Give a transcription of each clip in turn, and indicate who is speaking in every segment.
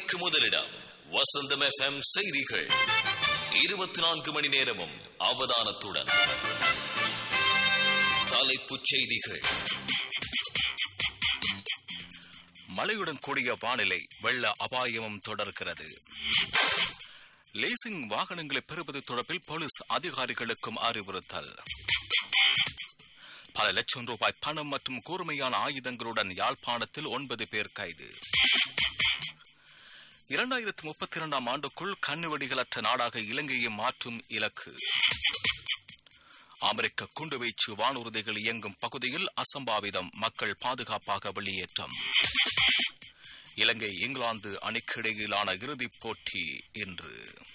Speaker 1: மணிக்கு முதலிடம் வசந்தம் எஃப்எம் செய்திகள் இருபத்தி நான்கு மணி நேரமும் அவதானத்துடன் தலைப்புச் செய்திகள்
Speaker 2: மழையுடன் கூடிய வானிலை வெள்ள அபாயமும் தொடர்கிறது லீசிங் வாகனங்களை பெறுவது தொடர்பில் போலீஸ் அதிகாரிகளுக்கும் அறிவுறுத்தல் பல லட்சம் ரூபாய் பணம் மற்றும் கூர்மையான ஆயுதங்களுடன் யாழ்ப்பாணத்தில் ஒன்பது பேர் கைது இரண்டாயிரத்தி முப்பத்தி இரண்டாம் ஆண்டுக்குள் கண்ணுவெடிகளற்ற நாடாக இலங்கையை மாற்றும் இலக்கு அமெரிக்க குண்டுவீச்சு வானூர்திகள் இயங்கும் பகுதியில் அசம்பாவிதம் மக்கள் பாதுகாப்பாக வெளியேற்றம் இலங்கை இங்கிலாந்து அணிக்கு இடையிலான இறுதிப் போட்டி இன்று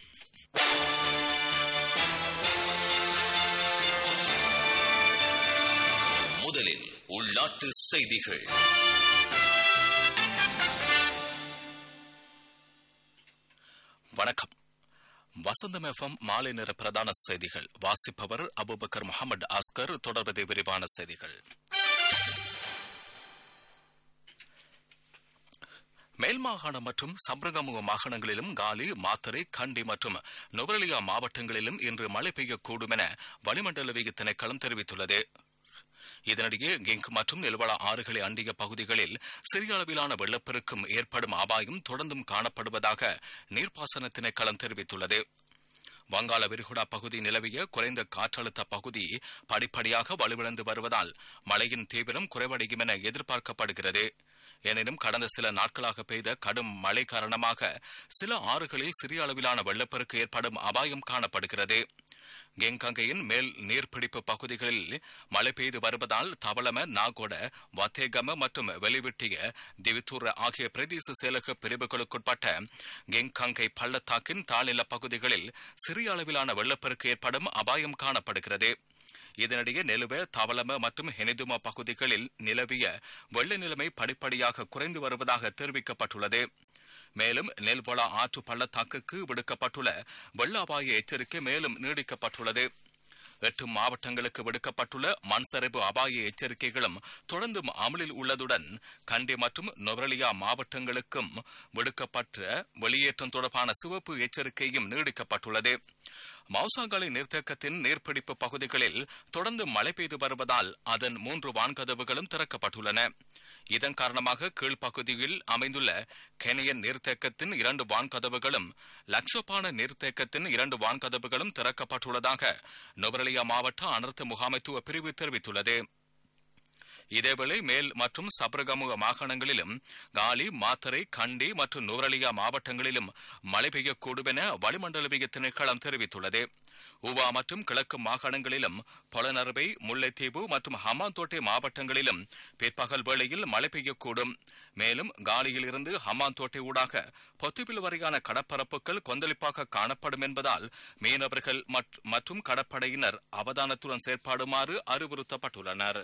Speaker 1: முதலில் உள்நாட்டு செய்திகள்
Speaker 2: வணக்கம் வசந்தம் எஃப்எம் மாலை நேர பிரதான செய்திகள் வாசிப்பவர் அபுபக்கர் முகமது ஆஸ்கர் தொடர்வது விரிவான செய்திகள் மேல் மாகாணம் மற்றும் சப்ரகமுக மாகாணங்களிலும் காலி மாத்தரை கண்டி மற்றும் நுவரலியா மாவட்டங்களிலும் இன்று மழை பெய்யக்கூடும் என வளிமண்டலவிய திணைக்களம் தெரிவித்துள்ளது இதனிடையே கிங்க் மற்றும் நெல்வள ஆறுகளை அண்டிய பகுதிகளில் சிறிய அளவிலான வெள்ளப்பெருக்கும் ஏற்படும் அபாயம் தொடர்ந்தும் காணப்படுவதாக நீர்ப்பாசன திணைக்களம் தெரிவித்துள்ளது வங்காள விரிகுடா பகுதி நிலவிய குறைந்த காற்றழுத்த பகுதி படிப்படியாக வலுவிழந்து வருவதால் மழையின் தீவிரம் குறைவடையும் என எதிர்பார்க்கப்படுகிறது எனினும் கடந்த சில நாட்களாக பெய்த கடும் மழை காரணமாக சில ஆறுகளில் சிறிய அளவிலான வெள்ளப்பெருக்கு ஏற்படும் அபாயம் காணப்படுகிறது கெங்கங்கையின் மேல் நீர்பிடிப்பு பகுதிகளில் மழை பெய்து வருவதால் தவளம நாகோட வத்தேகம மற்றும் வெளிவிட்டிய திவித்தூர் ஆகிய பிரதேச செயலக பிரிவுகளுக்குட்பட்ட கெங்கங்கை பள்ளத்தாக்கின் தாழ்நில பகுதிகளில் சிறிய அளவிலான வெள்ளப்பெருக்கு ஏற்படும் அபாயம் காணப்படுகிறது இதனிடையே நெலுவ தவளம மற்றும் ஹெனிதுமா பகுதிகளில் நிலவிய வெள்ள நிலைமை படிப்படியாக குறைந்து வருவதாக தெரிவிக்கப்பட்டுள்ளது மேலும் நெல்வள ஆற்று பள்ளத்தாக்குக்கு விடுக்கப்பட்டுள்ள வெள்ள அபாய எச்சரிக்கை மேலும் நீடிக்கப்பட்டுள்ளது எட்டு மாவட்டங்களுக்கு விடுக்கப்பட்டுள்ள மண் சரிவு அபாய எச்சரிக்கைகளும் தொடர்ந்தும் அமலில் உள்ளதுடன் கண்டி மற்றும் நொவரலியா மாவட்டங்களுக்கும் விடுக்கப்பட்ட வெளியேற்றம் தொடர்பான சிவப்பு எச்சரிக்கையும் நீடிக்கப்பட்டுள்ளது மௌசாங்காலை நீர்த்தேக்கத்தின் நீர்பிடிப்பு பகுதிகளில் தொடர்ந்து மழை பெய்து வருவதால் அதன் மூன்று வான்கதவுகளும் திறக்கப்பட்டுள்ளன இதன் காரணமாக கீழ்ப்பகுதியில் அமைந்துள்ள கெனியன் நீர்த்தேக்கத்தின் இரண்டு வான்கதவுகளும் லக்ஷோபான நீர்த்தேக்கத்தின் இரண்டு வான்கதவுகளும் திறக்கப்பட்டுள்ளதாக நுவரலியா மாவட்ட அனர்த்த முகாமைத்துவ பிரிவு தெரிவித்துள்ளது இதேவேளை மேல் மற்றும் சபரகமுக மாகாணங்களிலும் காலி மாத்தரை கண்டி மற்றும் நூரலியா மாவட்டங்களிலும் மழை பெய்யக்கூடும் என வளிமண்டலவிய திணைக்களம் தெரிவித்துள்ளது உவா மற்றும் கிழக்கு மாகாணங்களிலும் பொலனறுவை முல்லைத்தீவு மற்றும் ஹமாந்தோட்டை மாவட்டங்களிலும் பிற்பகல் வேளையில் மழை பெய்யக்கூடும் மேலும் காலியில் இருந்து ஹமாந்தோட்டை ஊடாக பொத்துப்பில் வரையான கடற்பரப்புகள் கொந்தளிப்பாக காணப்படும் என்பதால் மீனவர்கள் மற்றும் கடற்படையினர் அவதானத்துடன் செயற்படுமாறு அறிவுறுத்தப்பட்டுள்ளனர்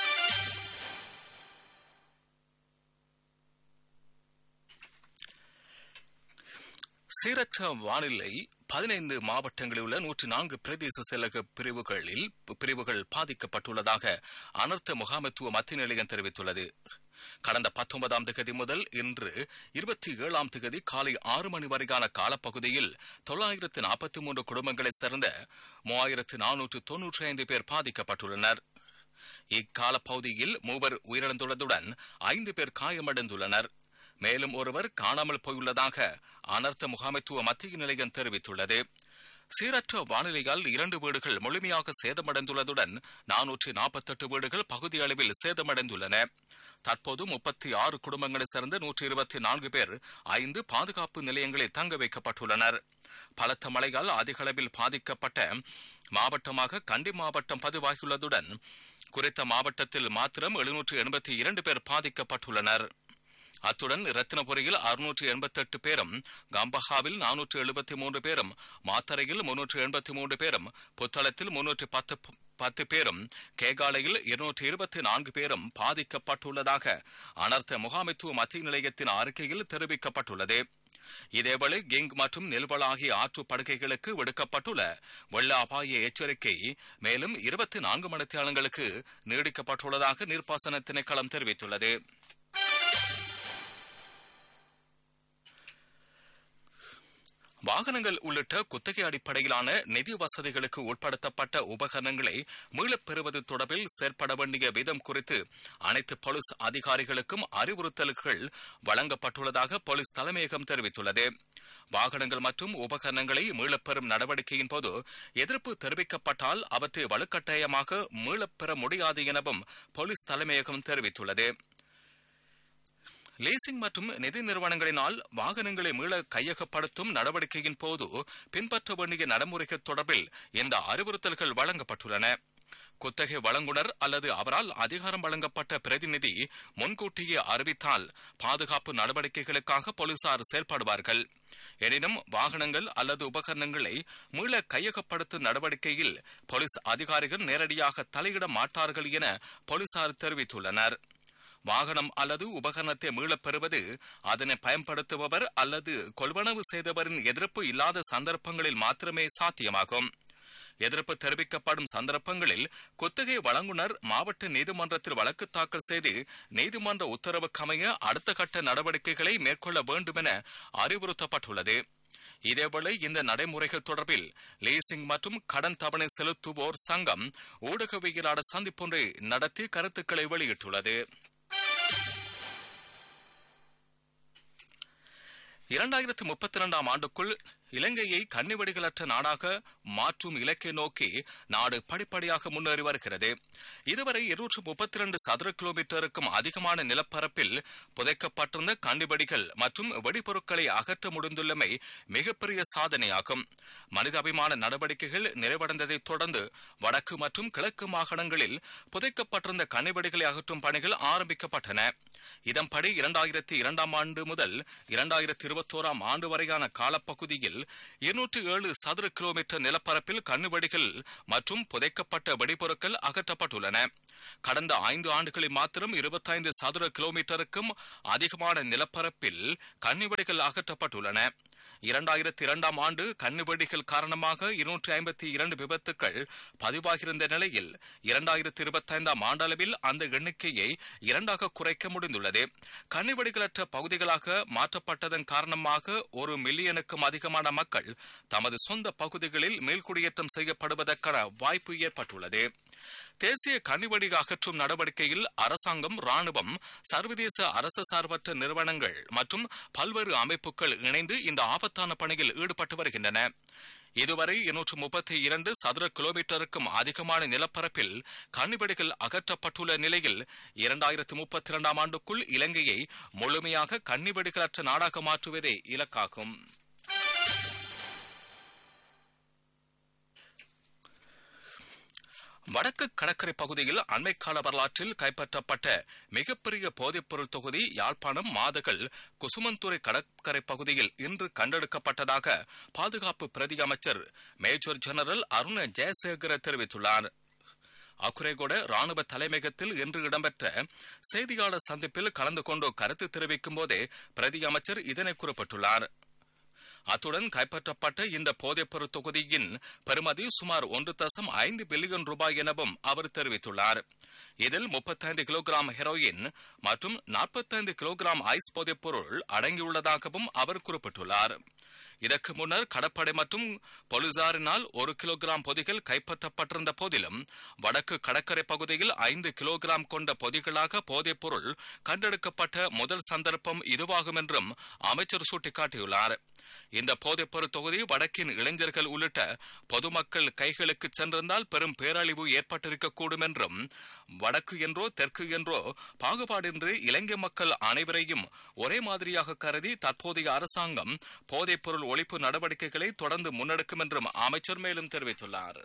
Speaker 2: சீரற்ற வானிலை பதினைந்து மாவட்டங்களில் உள்ள நூற்றி நான்கு பிரதேச செயலக பிரிவுகளில் பிரிவுகள் பாதிக்கப்பட்டுள்ளதாக அனர்த்த முகாமைத்துவ மத்திய நிலையம் தெரிவித்துள்ளது கடந்த பத்தொன்பதாம் தேதி முதல் இன்று இருபத்தி ஏழாம் தேதி காலை ஆறு மணி வரையான காலப்பகுதியில் தொள்ளாயிரத்து நாற்பத்தி மூன்று குடும்பங்களைச் சேர்ந்த மூவாயிரத்து நானூற்று தொன்னூற்றி ஐந்து பேர் பாதிக்கப்பட்டுள்ளனர் இக்காலப்பகுதியில் மூவர் உயிரிழந்துள்ளதுடன் ஐந்து பேர் காயமடைந்துள்ளனர் மேலும் ஒருவர் காணாமல் போயுள்ளதாக அனர்த்த முகாமைத்துவ மத்திய நிலையம் தெரிவித்துள்ளது சீரற்ற வானிலையால் இரண்டு வீடுகள் முழுமையாக சேதமடைந்துள்ளதுடன் நானூற்றி நாற்பத்தெட்டு வீடுகள் பகுதி அளவில் சேதமடைந்துள்ளன தற்போது முப்பத்தி ஆறு குடும்பங்களைச் சேர்ந்த நூற்றி இருபத்தி நான்கு பேர் ஐந்து பாதுகாப்பு நிலையங்களில் தங்க வைக்கப்பட்டுள்ளனர் பலத்த மழையால் அதிக அளவில் பாதிக்கப்பட்ட மாவட்டமாக கண்டி மாவட்டம் பதிவாகியுள்ளதுடன் குறித்த மாவட்டத்தில் மாத்திரம் எழுநூற்று எண்பத்தி இரண்டு பேர் பாதிக்கப்பட்டுள்ளனர் அத்துடன் ரத்தினபுரியில் அறுநூற்று எண்பத்தி எட்டு பேரும் கம்பஹாவில் நானூற்று எழுபத்தி மூன்று பேரும் மாத்தரையில் முன்னூற்று எண்பத்தி மூன்று பேரும் புத்தளத்தில் முன்னூற்று பத்து பத்து பேரும் கேகாலையில் இருநூற்றி இருபத்தி நான்கு பேரும் பாதிக்கப்பட்டுள்ளதாக அனர்த்த முகாமைத்துவ மத்திய நிலையத்தின் அறிக்கையில் தெரிவிக்கப்பட்டுள்ளது இதேவேளை கிங் மற்றும் நெல்வள ஆகிய ஆற்று படுகைகளுக்கு விடுக்கப்பட்டுள்ள வெள்ள அபாய எச்சரிக்கை மேலும் இருபத்தி நான்கு மணித்தியாலங்களுக்கு நீடிக்கப்பட்டுள்ளதாக நீர்ப்பாசன திணைக்களம் தெரிவித்துள்ளது வாகனங்கள் உள்ளிட்ட குத்தகை அடிப்படையிலான நிதி வசதிகளுக்கு உட்படுத்தப்பட்ட உபகரணங்களை மீளப் பெறுவது தொடர்பில் செயற்பட வேண்டிய விதம் குறித்து அனைத்து போலீஸ் அதிகாரிகளுக்கும் அறிவுறுத்தல்கள் வழங்கப்பட்டுள்ளதாக போலீஸ் தலைமையகம் தெரிவித்துள்ளது வாகனங்கள் மற்றும் உபகரணங்களை மீளப்பெறும் நடவடிக்கையின் போது எதிர்ப்பு தெரிவிக்கப்பட்டால் அவற்றை வலுக்கட்டாயமாக மீளப்பெற முடியாது எனவும் போலீஸ் தலைமையகம் தெரிவித்துள்ளது லீசிங் மற்றும் நிதி நிறுவனங்களினால் வாகனங்களை மீள கையகப்படுத்தும் நடவடிக்கையின் போது பின்பற்ற வேண்டிய நடைமுறைகள் தொடர்பில் இந்த அறிவுறுத்தல்கள் வழங்கப்பட்டுள்ளன குத்தகை வழங்குனர் அல்லது அவரால் அதிகாரம் வழங்கப்பட்ட பிரதிநிதி முன்கூட்டியே அறிவித்தால் பாதுகாப்பு நடவடிக்கைகளுக்காக போலீசார் செயல்படுவார்கள் எனினும் வாகனங்கள் அல்லது உபகரணங்களை மீள கையகப்படுத்தும் நடவடிக்கையில் போலீஸ் அதிகாரிகள் நேரடியாக தலையிட மாட்டார்கள் என போலீசார் தெரிவித்துள்ளனர் வாகனம் அல்லது உபகரணத்தை மீளப் பெறுவது அதனை பயன்படுத்துபவர் அல்லது கொள்வனவு செய்தவரின் எதிர்ப்பு இல்லாத சந்தர்ப்பங்களில் மாத்திரமே சாத்தியமாகும் எதிர்ப்பு தெரிவிக்கப்படும் சந்தர்ப்பங்களில் குத்தகை வழங்குனர் மாவட்ட நீதிமன்றத்தில் வழக்கு தாக்கல் செய்து நீதிமன்ற உத்தரவுக்கமைய அடுத்த கட்ட நடவடிக்கைகளை மேற்கொள்ள வேண்டும் என அறிவுறுத்தப்பட்டுள்ளது இதேவேளை இந்த நடைமுறைகள் தொடர்பில் லீசிங் மற்றும் கடன் தவணை செலுத்துவோர் சங்கம் ஊடகவியலாளர் சந்திப்பொன்றை நடத்தி கருத்துக்களை வெளியிட்டுள்ளது இரண்டாயிரத்தி முப்பத்தி இரண்டாம் ஆண்டுக்குள் இலங்கையை கன்னிவெடிகளற்ற நாடாக மாற்றும் இலக்கை நோக்கி நாடு படிப்படியாக முன்னேறி வருகிறது இதுவரை இருநூற்று முப்பத்தி இரண்டு சதுர கிலோமீட்டருக்கும் அதிகமான நிலப்பரப்பில் புதைக்கப்பட்டிருந்த கன்னிவெடிகள் மற்றும் வெடிபொருட்களை அகற்ற முடிந்துள்ளமை மிகப்பெரிய சாதனையாகும் மனிதாபிமான நடவடிக்கைகள் நிறைவடைந்ததைத் தொடர்ந்து வடக்கு மற்றும் கிழக்கு மாகாணங்களில் புதைக்கப்பட்டிருந்த கன்னிவெடிகளை அகற்றும் பணிகள் ஆரம்பிக்கப்பட்டன இதன்படி இரண்டாயிரத்தி இரண்டாம் ஆண்டு முதல் இரண்டாயிரத்தி இருபத்தோராம் ஆண்டு வரையான காலப்பகுதியில் இருநூற்று ஏழு சதுர கிலோமீட்டர் நிலப்பரப்பில் கண்ணுவெடிகள் மற்றும் புதைக்கப்பட்ட வெடிபொருட்கள் அகற்றப்பட்டுள்ளன கடந்த ஐந்து ஆண்டுகளில் மாத்திரம் இருபத்தைந்து சதுர கிலோமீட்டருக்கும் அதிகமான நிலப்பரப்பில் கன்னிவெடிகள் அகற்றப்பட்டுள்ளன இரண்டாயிரத்தி இரண்டாம் ஆண்டு கண்ணுவெடிகள் காரணமாக இருநூற்றி ஐம்பத்தி இரண்டு விபத்துக்கள் பதிவாகியிருந்த நிலையில் இரண்டாயிரத்தி இருபத்தைந்தாம் ஆண்டளவில் அந்த எண்ணிக்கையை இரண்டாக குறைக்க முடிந்துள்ளது கண்ணிவெடிகளற்ற பகுதிகளாக மாற்றப்பட்டதன் காரணமாக ஒரு மில்லியனுக்கும் அதிகமான மக்கள் தமது சொந்த பகுதிகளில் மேல்குடியேற்றம் செய்யப்படுவதற்கான வாய்ப்பு ஏற்பட்டுள்ளது தேசிய கனிவடி அகற்றும் நடவடிக்கையில் அரசாங்கம் ராணுவம் சர்வதேச அரசு சார்பற்ற நிறுவனங்கள் மற்றும் பல்வேறு அமைப்புகள் இணைந்து இந்த ஆபத்தான பணியில் ஈடுபட்டு வருகின்றன இதுவரை இருநூற்று முப்பத்தி இரண்டு சதுர கிலோமீட்டருக்கும் அதிகமான நிலப்பரப்பில் கண்ணிவெடிகள் அகற்றப்பட்டுள்ள நிலையில் இரண்டாயிரத்து முப்பத்தி இரண்டாம் ஆண்டுக்குள் இலங்கையை முழுமையாக கண்ணிவெடிகளற்ற நாடாக மாற்றுவதே இலக்காகும் வடக்கு கடற்கரை பகுதியில் அண்மைக்கால வரலாற்றில் கைப்பற்றப்பட்ட மிகப்பெரிய போதைப்பொருள் தொகுதி யாழ்ப்பாணம் மாதகள் குசுமந்துறை கடற்கரை பகுதியில் இன்று கண்டெடுக்கப்பட்டதாக பாதுகாப்பு பிரதி அமைச்சர் மேஜர் ஜெனரல் அருண ஜெயசேகர தெரிவித்துள்ளார் அக்குரேகொட ராணுவ தலைமையகத்தில் இன்று இடம்பெற்ற செய்தியாளர் சந்திப்பில் கலந்து கொண்டு கருத்து தெரிவிக்கும் போதே பிரதி அமைச்சர் இதனை குறிப்பிட்டுள்ளார் அத்துடன் கைப்பற்றப்பட்ட இந்த போதைப்பொருள் தொகுதியின் பெறுமதி சுமார் ஒன்று தசம் ஐந்து பில்லியன் ரூபாய் எனவும் அவர் தெரிவித்துள்ளார் இதில் முப்பத்தைந்து கிலோகிராம் ஹெரோயின் மற்றும் நாற்பத்தைந்து கிலோகிராம் ஐஸ் போதைப்பொருள் அடங்கியுள்ளதாகவும் அவர் குறிப்பிட்டுள்ளார் இதற்கு முன்னர் கடற்படை மற்றும் போலீசாரினால் ஒரு கிலோகிராம் பொதிகள் கைப்பற்றப்பட்டிருந்த போதிலும் வடக்கு கடற்கரை பகுதியில் ஐந்து கிலோகிராம் கொண்ட பொதிகளாக போதைப் பொருள் கண்டெடுக்கப்பட்ட முதல் சந்தர்ப்பம் இதுவாகும் என்றும் அமைச்சர் சுட்டிக்காட்டியுள்ளார் இந்த போதைப்பொருள் தொகுதி வடக்கின் இளைஞர்கள் உள்ளிட்ட பொதுமக்கள் கைகளுக்கு சென்றிருந்தால் பெரும் பேரழிவு ஏற்பட்டிருக்கக்கூடும் என்றும் வடக்கு என்றோ தெற்கு என்றோ பாகுபாடின்றி இலங்கை மக்கள் அனைவரையும் ஒரே மாதிரியாக கருதி தற்போதைய அரசாங்கம் போதைப்பொருள் ஒழிப்பு நடவடிக்கைகளை தொடர்ந்து முன்னெடுக்கும் என்றும் அமைச்சர் மேலும் தெரிவித்துள்ளார்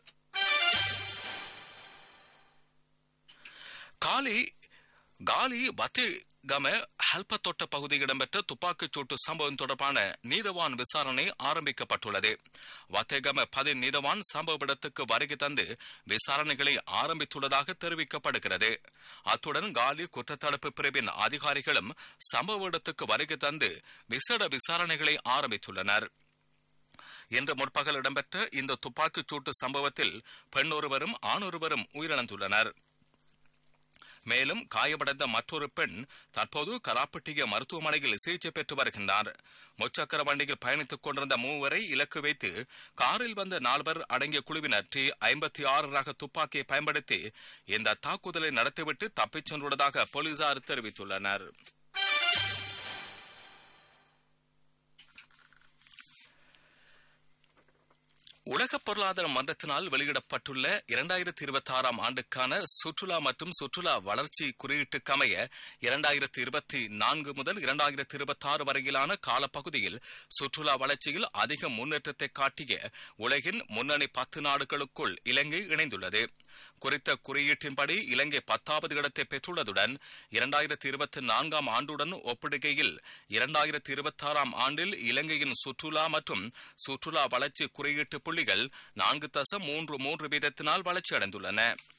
Speaker 2: காலி காலி வத்தி கம ஹல்பத்தொட்ட பகுதியில் இடம்பெற்ற துப்பாக்கிச் சூட்டு சம்பவம் தொடர்பான நீதவான் விசாரணை ஆரம்பிக்கப்பட்டுள்ளது வத்தேகம பதின் நீதவான் சம்பவ இடத்துக்கு வருகை தந்து விசாரணைகளை ஆரம்பித்துள்ளதாக தெரிவிக்கப்படுகிறது அத்துடன் காலி குற்றத்தடுப்பு பிரிவின் அதிகாரிகளும் சம்பவ இடத்துக்கு வருகை தந்து விசேட விசாரணைகளை ஆரம்பித்துள்ளனர் இன்று முற்பகல் இடம்பெற்ற இந்த துப்பாக்கிச் சூட்டு சம்பவத்தில் பெண் ஒருவரும் ஆண் ஒருவரும் உயிரிழந்துள்ளனர் மேலும் காயமடைந்த மற்றொரு பெண் தற்போது கலாப்பட்டிய மருத்துவமனையில் சிகிச்சை பெற்று வருகின்றார் முச்சக்கர வண்டியில் பயணித்துக் கொண்டிருந்த மூவரை இலக்கு வைத்து காரில் வந்த நால்வர் அடங்கிய குழுவினர் டி ஐம்பத்தி ஆறு ரக துப்பாக்கியை பயன்படுத்தி இந்த தாக்குதலை நடத்திவிட்டு தப்பிச் சென்றுள்ளதாக போலீசார் தெரிவித்துள்ளனர் உலக பொருளாதார மன்றத்தினால் வெளியிடப்பட்டுள்ள இரண்டாயிரத்தி இருபத்தி ஆறாம் ஆண்டுக்கான சுற்றுலா மற்றும் சுற்றுலா வளர்ச்சி குறியீட்டுக்கமைய இரண்டாயிரத்தி இருபத்தி நான்கு முதல் இரண்டாயிரத்தி இருபத்தி ஆறு வரையிலான காலப்பகுதியில் சுற்றுலா வளர்ச்சியில் அதிக முன்னேற்றத்தை காட்டிய உலகின் முன்னணி பத்து நாடுகளுக்குள் இலங்கை இணைந்துள்ளது குறித்த குறியீட்டின்படி இலங்கை பத்தாவது இடத்தை பெற்றுள்ளதுடன் இரண்டாயிரத்தி இருபத்தி நான்காம் ஆண்டுடன் ஒப்பிடுகையில் இரண்டாயிரத்தி இருபத்தி ஆறாம் ஆண்டில் இலங்கையின் சுற்றுலா மற்றும் சுற்றுலா வளர்ச்சி குறியீட்டு புள்ளிகள் நான்கு தசம் மூன்று மூன்று வீதத்தினால் வளர்ச்சியடைந்துள்ளன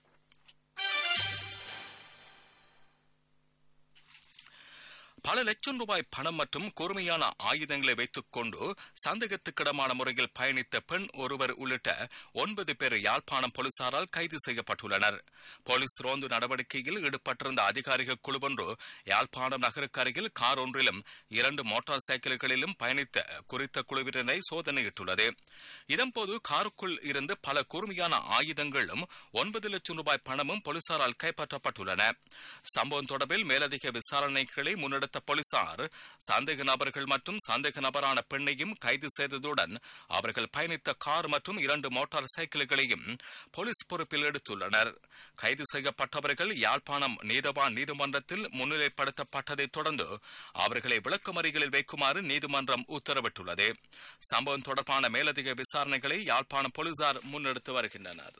Speaker 2: பல லட்சம் ரூபாய் பணம் மற்றும் கூர்மையான ஆயுதங்களை வைத்துக் கொண்டு சந்தேகத்துக்கிடமான முறையில் பயணித்த பெண் ஒருவர் உள்ளிட்ட ஒன்பது பேர் யாழ்ப்பாணம் போலீசாரால் கைது செய்யப்பட்டுள்ளனர் போலீஸ் ரோந்து நடவடிக்கையில் ஈடுபட்டிருந்த அதிகாரிகள் குழுவொன்று யாழ்ப்பாணம் நகருக்கு அருகில் கார் ஒன்றிலும் இரண்டு மோட்டார் சைக்கிள்களிலும் பயணித்த குறித்த குழுவினரை சோதனையிட்டுள்ளது இதன்போது காருக்குள் இருந்து பல கூர்மையான ஆயுதங்களும் ஒன்பது லட்சம் ரூபாய் பணமும் போலீசாரால் கைப்பற்றப்பட்டுள்ளன சம்பவம் தொடர்பில் மேலதிக விசாரணைகளை முன்னெடுத்த போலீசார் சந்தேக நபர்கள் மற்றும் சந்தேக நபரான பெண்ணையும் கைது செய்ததுடன் அவர்கள் பயணித்த கார் மற்றும் இரண்டு மோட்டார் சைக்கிள்களையும் போலீஸ் பொறுப்பில் எடுத்துள்ளனர் கைது செய்யப்பட்டவர்கள் யாழ்ப்பாணம் நீதவான் நீதிமன்றத்தில் முன்னிலைப்படுத்தப்பட்டதைத் தொடர்ந்து அவர்களை விளக்கமறிகளில் வைக்குமாறு நீதிமன்றம் உத்தரவிட்டுள்ளது சம்பவம் தொடர்பான மேலதிக விசாரணைகளை யாழ்ப்பாணம் போலீசார் முன்னெடுத்து வருகின்றனர்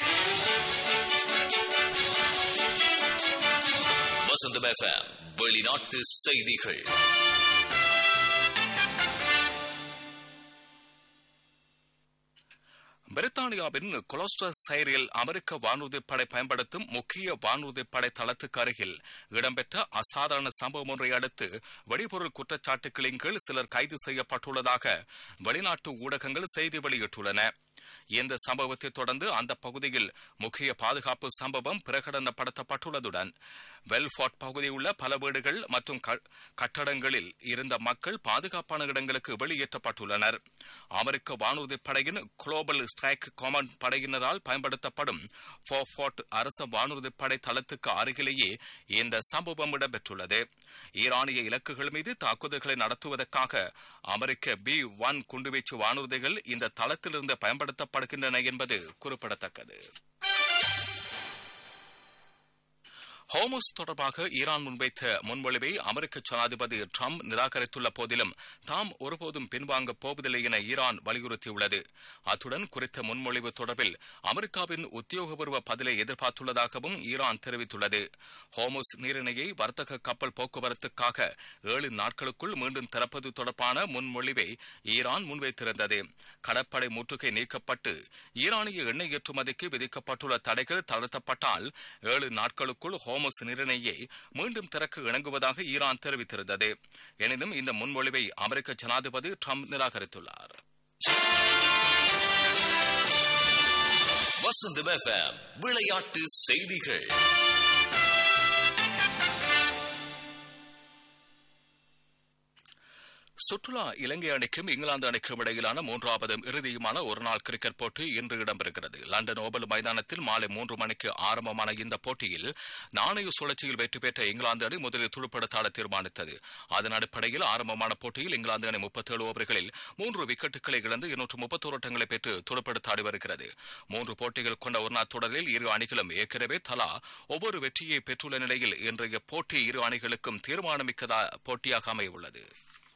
Speaker 1: வசந்தம் எஃப்எம் வெளிநாட்டு செய்திகள்
Speaker 2: பிரித்தானியாவின் கொலோஸ்டர் சைரில் அமெரிக்க வானூர்திப்படை பயன்படுத்தும் முக்கிய வானூர்திப்படை தளத்துக்கு அருகில் இடம்பெற்ற அசாதாரண சம்பவம் ஒன்றை அடுத்து வெடிபொருள் குற்றச்சாட்டுகளின் கீழ் சிலர் கைது செய்யப்பட்டுள்ளதாக வெளிநாட்டு ஊடகங்கள் செய்தி வெளியிட்டுள்ளன இந்த சம்பவத்தை தொடர்ந்து அந்த பகுதியில் முக்கிய பாதுகாப்பு சம்பவம் பிரகடனப்படுத்தப்பட்டுள்ளதுடன் வெல்ஃபோர்ட் பகுதியில் உள்ள பல வீடுகள் மற்றும் கட்டடங்களில் இருந்த மக்கள் பாதுகாப்பான இடங்களுக்கு வெளியேற்றப்பட்டுள்ளனர் அமெரிக்க வானூர்தி படையின் குளோபல் ஸ்ட்ரைக் கமாண்ட் படையினரால் பயன்படுத்தப்படும் ஃபோர்ட் அரச வானூர்தி படை தளத்துக்கு அருகிலேயே இந்த சம்பவம் இடம்பெற்றுள்ளது ஈரானிய இலக்குகள் மீது தாக்குதல்களை நடத்துவதற்காக அமெரிக்க பி ஒன் குண்டுவீச்சு வானூர்திகள் இந்த தளத்திலிருந்து பயன்படுத்தப்படுகின்றன என்பது குறிப்பிடத்தக்கது ஹோமஸ் தொடர்பாக ஈரான் முன்வைத்த முன்மொழிவை அமெரிக்க ஜனாதிபதி ட்ரம்ப் நிராகரித்துள்ள போதிலும் தாம் ஒருபோதும் பின்வாங்க போவதில்லை என ஈரான் வலியுறுத்தியுள்ளது அத்துடன் குறித்த முன்மொழிவு தொடர்பில் அமெரிக்காவின் உத்தியோகபூர்வ பதிலை எதிர்பார்த்துள்ளதாகவும் ஈரான் தெரிவித்துள்ளது ஹோமஸ் நீரிணையை வர்த்தக கப்பல் போக்குவரத்துக்காக ஏழு நாட்களுக்குள் மீண்டும் திறப்பது தொடர்பான முன்மொழிவை ஈரான் முன்வைத்திருந்தது கடற்படை முற்றுகை நீக்கப்பட்டு ஈரானிய எண்ணெய் ஏற்றுமதிக்கு விதிக்கப்பட்டுள்ள தடைகள் தளர்த்தப்பட்டால் ஏழு நாட்களுக்குள் ஹோமஸ் நிர்ணயை மீண்டும் திறக்க இணங்குவதாக ஈரான் தெரிவித்திருந்தது எனினும் இந்த முன்மொழிவை அமெரிக்க ஜனாதிபதி ட்ரம்ப் நிராகரித்துள்ளார்
Speaker 1: வசந்தம் எஃப்எம் விளையாட்டு செய்திகள்
Speaker 2: சுற்றுலா இலங்கை அணிக்கும் இங்கிலாந்து அணிக்கும் இடையிலான மூன்றாவது இறுதியுமான ஒருநாள் கிரிக்கெட் போட்டி இன்று இடம்பெறுகிறது லண்டன் ஓபல் மைதானத்தில் மாலை மூன்று மணிக்கு ஆரம்பமான இந்த போட்டியில் நாணய சுழற்சியில் வெற்றி பெற்ற இங்கிலாந்து அணி முதலில் துடுப்படுத்தாட தீர்மானித்தது அதன் அடிப்படையில் ஆரம்பமான போட்டியில் இங்கிலாந்து அணி முப்பத்தேழு ஓவர்களில் மூன்று விக்கெட்டுகளை இழந்து இருநூற்று முப்பத்தோரு ஓட்டங்களை பெற்று துடுப்படுத்தாடி வருகிறது மூன்று போட்டிகள் கொண்ட ஒருநாள் தொடரில் இரு அணிகளும் ஏற்கனவே தலா ஒவ்வொரு வெற்றியை பெற்றுள்ள நிலையில் இன்றைய போட்டி இரு அணிகளுக்கும் தீர்மானமிக்கதா போட்டியாக அமையவுள்ளது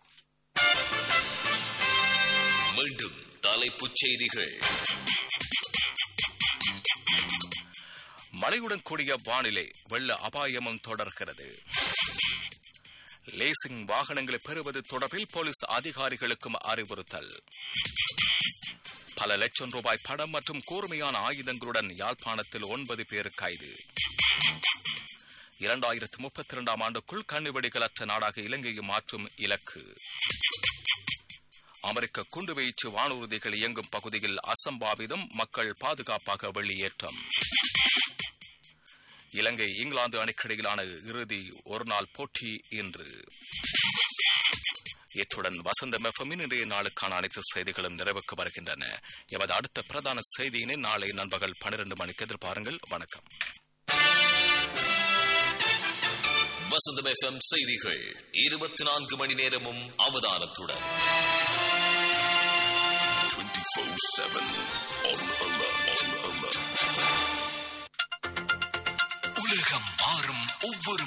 Speaker 1: மீண்டும் தலைப்புச் செய்திகள்
Speaker 2: மழையுடன் கூடிய வானிலை வெள்ள அபாயமும் தொடர்கிறது லேசிங் வாகனங்களை பெறுவது தொடர்பில் போலீஸ் அதிகாரிகளுக்கும் அறிவுறுத்தல் பல லட்சம் ரூபாய் பணம் மற்றும் கூர்மையான ஆயுதங்களுடன் யாழ்ப்பாணத்தில் ஒன்பது பேர் கைது இரண்டாயிரத்து முப்பத்தி இரண்டாம் ஆண்டுக்குள் கண்ணுவெடிகளற்ற நாடாக இலங்கையை மாற்றும் இலக்கு அமெரிக்க குண்டுவீச்சு வானூர்திகள் இயங்கும் பகுதியில் அசம்பாவிதம் மக்கள் பாதுகாப்பாக வெளியேற்றம் இலங்கை இங்கிலாந்து அணிக்கிடையிலான இறுதி ஒருநாள் போட்டி இன்று இத்துடன் வசந்த மெஃபமின் இன்றைய நாளுக்கான அனைத்து செய்திகளும் நிறைவுக்கு வருகின்றன எமது அடுத்த பிரதான செய்தியினை நாளை நண்பகல் பன்னிரண்டு மணிக்கு எதிர்பாருங்கள் வணக்கம்
Speaker 1: வசந்தம் எஃப்எம் செய்திகள் இருபத்தி நான்கு மணி நேரமும் அவதானத்துடன்
Speaker 3: 24-7 on alert. On alert. உலகம் மாறும் ஒவ்வொரு